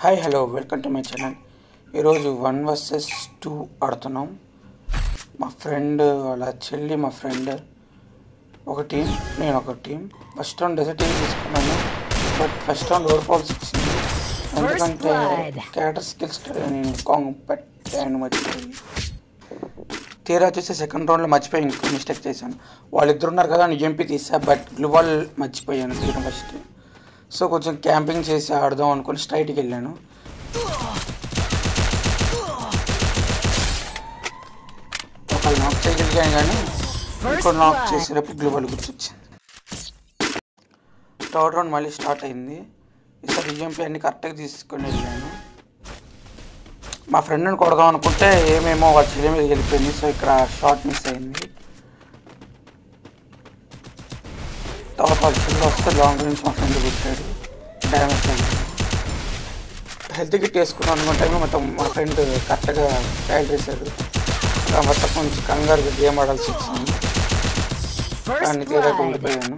Hi hello welcome to my channel ఈరోజు one versus two ఆడుతున్నాం మా ఫ్రెండ్ వాళ్ళ చెల్లి మా ఫ్రెండ్ ఒక టీం నేను ఒక team first round desert team తీసుకున్నాను బట్ ఫస్ట్ రౌండ్ ఓడిపోవాల్సి వచ్చింది ఎందుకంటే blood. క్యారెక్టర్ స్కిల్స్ నేను కాంగ్ పెట్టాను మర్చిపోయి తీరా చూస్తే సెకండ్ రౌండ్లో మర్చిపోయి ఇంకో మిస్టేక్ చేశాను వాళ్ళిద్దరు ఉన్నారు కదా నేను ఎంపీ తీసా బట్ గ్లూవాల్ మర్చిపోయాను తీయడం ఫస్ట్ సో కొంచెం క్యాంపింగ్ చేసి ఆడదాం అనుకుని స్ట్రైట్కి వెళ్ళాను ఒకళ్ళు నాక్ చేయగలిగాను కానీ ఇంకో నాక్ చేసేటప్పుడు గ్లూవాల్ గుర్తొచ్చింది థర్డ్ రౌండ్ మళ్ళీ స్టార్ట్ అయింది ఈసారి ఈఎంపీ అన్ని కరెక్ట్గా తీసుకొని వెళ్ళాను మా ఫ్రెండ్ని కొడదాం అనుకుంటే ఏమేమో వాళ్ళ చెల్లి మీద వెళ్ళిపోయింది సో ఇక్కడ షార్ట్ మిస్ అయింది తర్వాత వాళ్ళ చెల్లి వస్తే లాంగ్ నుంచి మా ఫ్రెండ్ కొట్టాడు డ్యామేజ్ అయింది హెల్త్ కిట్ వేసుకున్నాం అనుకుంటే మొత్తం మా ఫ్రెండ్ కరెక్ట్గా ట్రయల్ చేశాడు మొత్తం కొంచెం కంగారుగా గేమ్ ఆడాల్సి వచ్చింది కానీ First తీరా blood. ఓడిపోయాను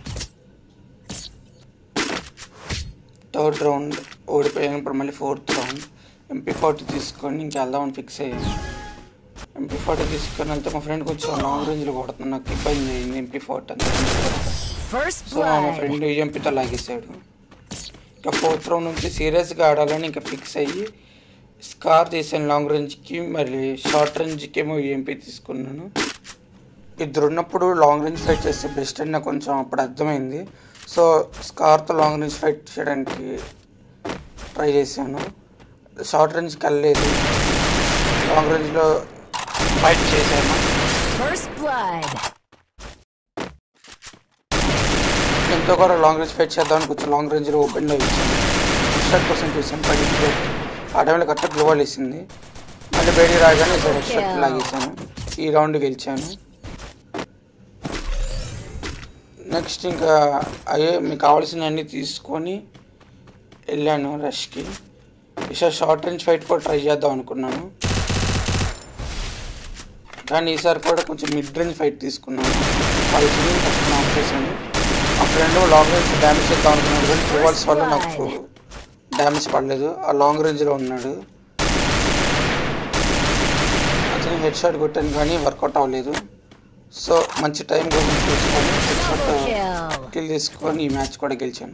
థర్డ్ రౌండ్ ఓడిపోయాను ఇప్పుడు మళ్ళీ ఫోర్త్ రౌండ్ ఎంపీ ఫార్టీ తీసుకొని ఇంక వెళ్దామని ఫిక్స్ అయ్యాను ఎంపీ ఫార్టీ తీసుకొని వెళ్తే మా ఫ్రెండ్ కొంచెం లాంగ్ రేంజ్లో కొడుతుంది నాకు ఇబ్బంది అయింది ఎంపీ ఫార్టీ అంతా First సో మా blood. ఫ్రెండ్ ఎంపీతో లాగేశాడు ఇంకా ఫోర్త్ రౌండ్ నుంచి సీరియస్గా ఆడాలని ఇంకా ఫిక్స్ అయ్యి స్కార్ తీసాను లాంగ్ రేంజ్కి మరి షార్ట్ రేంజ్కి ఏమో ఎంపీ తీసుకున్నాను ఇద్దరు ఉన్నప్పుడు లాంగ్ రేంజ్ ఫైట్ చేస్తే బెస్ట్ అని నాకు కొంచెం అప్పుడు అర్థమైంది సో స్కార్తో లాంగ్ రేంజ్ ఫైట్ చేయడానికి ట్రై చేశాను షార్ట్ రేంజ్కి వెళ్ళలేదు లాంగ్ రేంజ్లో ఫైట్ చేశాను First blood. ఎంతో కూడా లాంగ్ రేంజ్ ఫైట్ చేద్దామని కొంచెం లాంగ్ రేంజ్లో ఓపెన్లో ఇచ్చాను షాట్ కోసం చూసాను పది ఆ టైంలో కరెక్ట్ గ్లోవల్ వేసింది మళ్ళీ బయటికి రాగానే షాట్ లాగేశాను ఈ రౌండ్ గెలిచాను నెక్స్ట్ ఇంకా అయ్యే మీకు కావాల్సినవన్నీ తీసుకొని వెళ్ళాను రష్కి ఈసారి షార్ట్ రేంజ్ ఫైట్ కూడా ట్రై చేద్దాం అనుకున్నాను కానీ ఈసారి కూడా కొంచెం మిడ్ రేంజ్ ఫైట్ తీసుకున్నాను వాళ్ళ చిన్న ఫస్ట్ నాక్ చేశాను మా ఫ్రెండ్ లాంగ్ రేంజ్ డ్యామేజ్ చేద్దాం అనుకున్నాడు కానీ ట్రివాల్స్ వల్ల నాకు డ్యామేజ్ పడలేదు ఆ లాంగ్ రేంజ్లో ఉన్నాడు అతను హెడ్ షాట్ కొట్టాను కానీ వర్కౌట్ అవ్వలేదు సో మంచి టైం కోసం తీసుకొని head shot Double kill. Kill తీసుకొని ఈ మ్యాచ్ కూడా గెలిచాను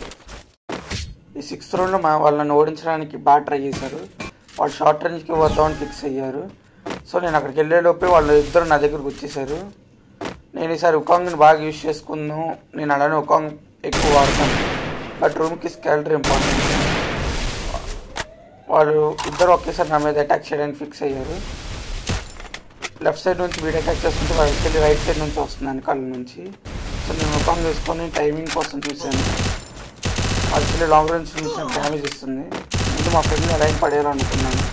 ఈ సిక్స్త్ రౌండ్లో మా వాళ్ళని ఓడించడానికి బాగా ట్రై చేశారు వాళ్ళు షార్ట్ రేంజ్కి పోతామని ఫిక్స్ అయ్యారు సో నేను అక్కడికి వెళ్ళేలోపే వాళ్ళు ఇద్దరు నా దగ్గరకు వచ్చేసారు నేను ఈసారి ఉకాంగ్ని బాగా యూజ్ చేసుకుందాం నేను అలానే ఉకాంగ్ ఎక్కువ వాడతాను బట్ రూమ్కి స్కాలర్ ఇంపార్టెంట్ వాళ్ళు ఇద్దరు ఒకేసారి నా మీద అటాక్ చేయడానికి ఫిక్స్ అయ్యారు లెఫ్ట్ సైడ్ నుంచి వీడు అటాక్ చేస్తుంటే వాళ్ళకి వెళ్ళి రైట్ సైడ్ నుంచి వస్తున్నాను కళ్ళ నుంచి సో నేను ముఖం తీసుకొని టైమింగ్ కోసం చూశాను యాక్చువల్లీ లాంగ్ రేంజ్ నుంచి నాకు డ్యామేజ్ ఇస్తుంది ముందు మా ఫ్రెండ్ని లైన్ పడేయాలనుకున్నాను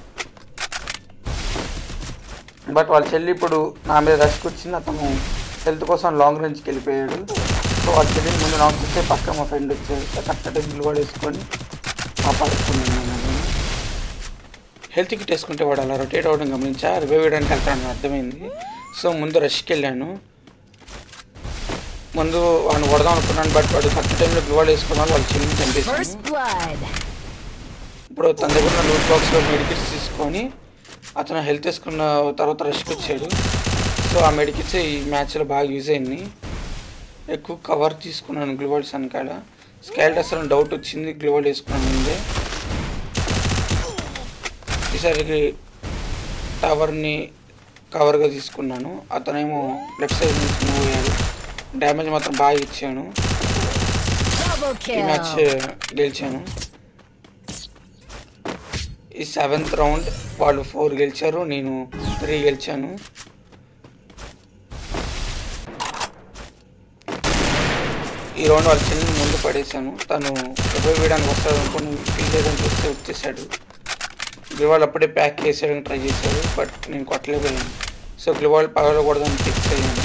బట్ వాళ్ళ చెల్లి ఇప్పుడు నా మీద రష్కి వచ్చింది అతను హెల్త్ కోసం లాంగ్ రేంజ్కి వెళ్ళిపోయాడు సో వాళ్ళ చెల్లిని ముందు నాకు చూస్తే పక్క మా ఫ్రెండ్ వచ్చాడు కరెక్ట్ టైంలో కూడా వేసుకొని కాపాడుకున్నాను నేను హెల్త్ కిట్ వేసుకుంటే వాడు అలా రొటేట్ అవ్వడం గమనించా రివైవ్ వేయడానికి వెళ్తానని అర్థమైంది సో ముందు రష్కి వెళ్ళాను ముందు వాడిని కొడదాం అనుకున్నాను బట్ వాడు కరెక్ట్ టైంలో గ్లోవాల్ వేసుకున్నాను వాళ్ళు చెల్లిని First చంపేసాను blood. ఇప్పుడు తన దగ్గర ఉన్న లూట్ బాక్స్లో మెడికిట్స్ తీసుకొని అతను హెల్త్ వేసుకున్న తర్వాత రష్కి వచ్చాడు సో ఆ మెడికిట్స్ ఈ మ్యాచ్లో బాగా యూజ్ అయింది ఎక్కువ కవర్ తీసుకున్నాను గ్లోవల్ సన్కాడ స్కాల్ అసలు డౌట్ వచ్చింది గ్లోవల్ వేసుకున్నాను ముందే ఈసారికి టవర్ని కవర్గా తీసుకున్నాను అతనేమో లెఫ్ట్ సైడ్ నుంచి మూవ్ అయ్యాడు డ్యామేజ్ మాత్రం బాగా ఇచ్చాను Double ఈ మ్యాచ్ kill. గెలిచాను ఈ సెవెంత్ రౌండ్ వాళ్ళు ఫోర్ గెలిచారు నేను త్రీ గెలిచాను ఈ రౌండ్ వాళ్ళ చిన్న ముందు పడేశాను తను ఎవరు వేయడానికి వస్తాడు అనుకుని ఫీల్ చేయడానికి చూస్తే వచ్చేసాడు గ్లివాల్ అప్పుడే ప్యాక్ చేసేయడానికి ట్రై చేశాడు బట్ నేను కొట్టలేకపోయాను సో గ్లివాల్ పగలకూడదని ఫిక్స్ అయ్యాను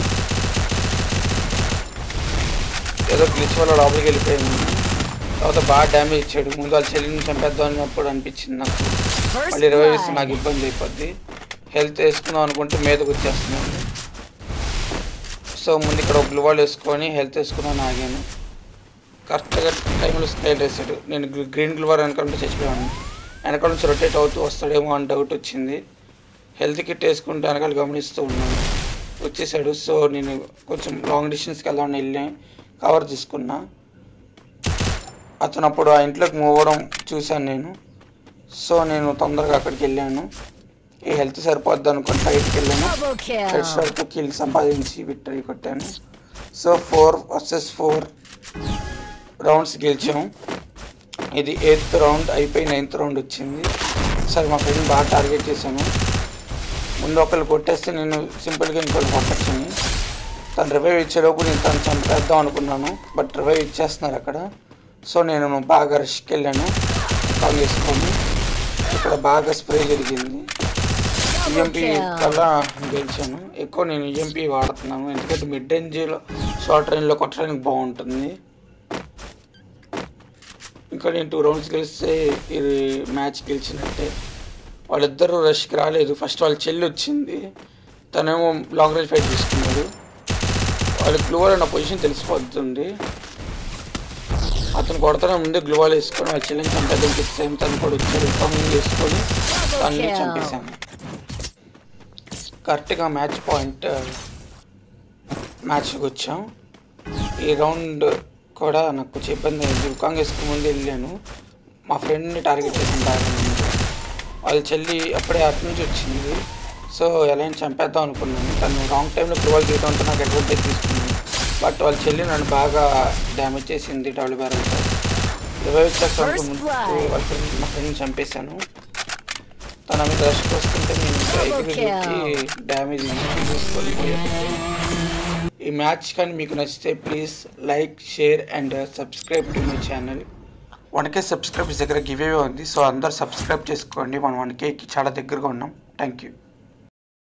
ఏదో గ్లిచ్ వల్ల లోపలికి వెళ్ళిపోయాను తర్వాత బాగా డ్యామేజ్ ఇచ్చాడు ముందు వాళ్ళ చెల్లిని చంపేద్దాం అన్నప్పుడు అనిపించింది నాకు First మళ్ళీ ఇరవై వేస్తే నాకు blood. ఇబ్బంది అయిపోద్ది హెల్త్ వేసుకుందాం అనుకుంటే మీదకి వచ్చేస్తున్నాను సో ముందు ఇక్కడ ఒక గ్లూవాల్ వేసుకొని హెల్త్ వేసుకున్నాను ఆగాను కరెక్ట్గా టైంలో స్టైల్ వేసాడు నేను గ్రీ- గ్రీన్ గ్లవర్ వెనకాలంటే చచ్చిపోయాను వెనకాల నుంచి రొటేట్ అవుతూ వస్తాడేమో అని డౌట్ వచ్చింది హెల్త్ కిట్ వేసుకుంటే వెనకాల గమనిస్తూ ఉన్నాను వచ్చేసాడు సో నేను కొంచెం లాంగ్ డిస్టెన్స్కి వెళ్దామని వెళ్ళి కవర్ తీసుకున్నా అతను అప్పుడు ఆ ఇంట్లోకి మూవ్ అవ్వడం చూశాను నేను సో నేను తొందరగా అక్కడికి వెళ్ళాను ఈ హెల్త్ సరిపోద్ది అనుకుని బయటికి వెళ్ళాను Double హెడ్ kill. షాట్తో కిల్ సంపాదించి విక్టరీ కొట్టాను so four versus four rounds గెలిచాం ఇది ఎయిత్ రౌండ్ అయిపోయి నైన్త్ రౌండ్ వచ్చింది సరే మా ఫ్రెండ్ బాగా టార్గెట్ చేశాను ముందు ఒకళ్ళు కొట్టేస్తే నేను సింపుల్గా ఇంకొకరు కొట్టచ్చని తను రివైవ్ ఇచ్చేలోపు నేను తను చంపేద్దాం అనుకున్నాను బట్ రివైవ్ ఇచ్చేస్తున్నారు అక్కడ సో నేను బాగా రష్కి వెళ్ళాను కాల్ చేసుకొని ఇక్కడ బాగా స్ప్రే జరిగింది ఈఎంపీ కల్లా గెలిచాను ఎక్కువ నేను ఈఎంపీ వాడుతున్నాను ఎందుకంటే మిడ్ రేంజ్లో షార్ట్ రేంజ్లో కొట్టడానికి బాగుంటుంది ఇంకా నేను టూ రౌండ్స్ గెలిస్తే ఇది మ్యాచ్ గెలిచినట్టే వాళ్ళిద్దరూ రష్కి రాలేదు ఫస్ట్ వాళ్ళ చెల్లి వచ్చింది తనేమో లాంగ్ రేంజ్ ఫైట్ తీసుకున్నాడు వాళ్ళ గ్లూవాల్ నా పొజిషన్ తెలిసిపోతుంది అతను కొడతానే ముందే గ్లూవాల్ వేసుకొని వాళ్ళ చెల్లిని చంపేద్దాం సేమ్ తను కూడా వచ్చాడు కమింగ్ చేసుకొని తనని చంపేశాను కరెక్ట్గా మ్యాచ్ పాయింట్ మ్యాచ్కి వచ్చాం ఈ రౌండ్ కూడా నాకు కొంచెం ఇబ్బంది అయింది దుకాంగ్ వేసుకుని ముందు వెళ్ళాను మా ఫ్రెండ్ని టార్గెట్ చేసిన బాగా వాళ్ళ చెల్లి అప్పుడే అటు నుంచి వచ్చింది సో ఎలా అయినా చంపేద్దాం అనుకున్నాను తను రాంగ్ టైంలో ప్రొవైడ్ చేయడంతో నాకు అడ్వాంటేజ్ తీసుకుంది బట్ వాళ్ళ చెల్లి నన్ను బాగా డ్యామేజ్ చేసింది డబుల్ బ్యారెల్తో రివైవ్ చేస్తాను ముందు వాళ్ళ ఫ్రెండ్ మా ఫ్రెండ్ని చంపేశాను తన మీద రష్కి వస్తుంటే నేను ఇంకా ఎగిరి డ్యామేజ్ ఈ మ్యాచ్ కానీ మీకు నచ్చితే please like share and subscribe to my channel one K subscribers దగ్గర గివ్ అవే ఉంది సో అందరు సబ్స్క్రైబ్ చేసుకోండి మనం వన్ కేకి చాలా దగ్గరగా ఉన్నాం థ్యాంక్ యూ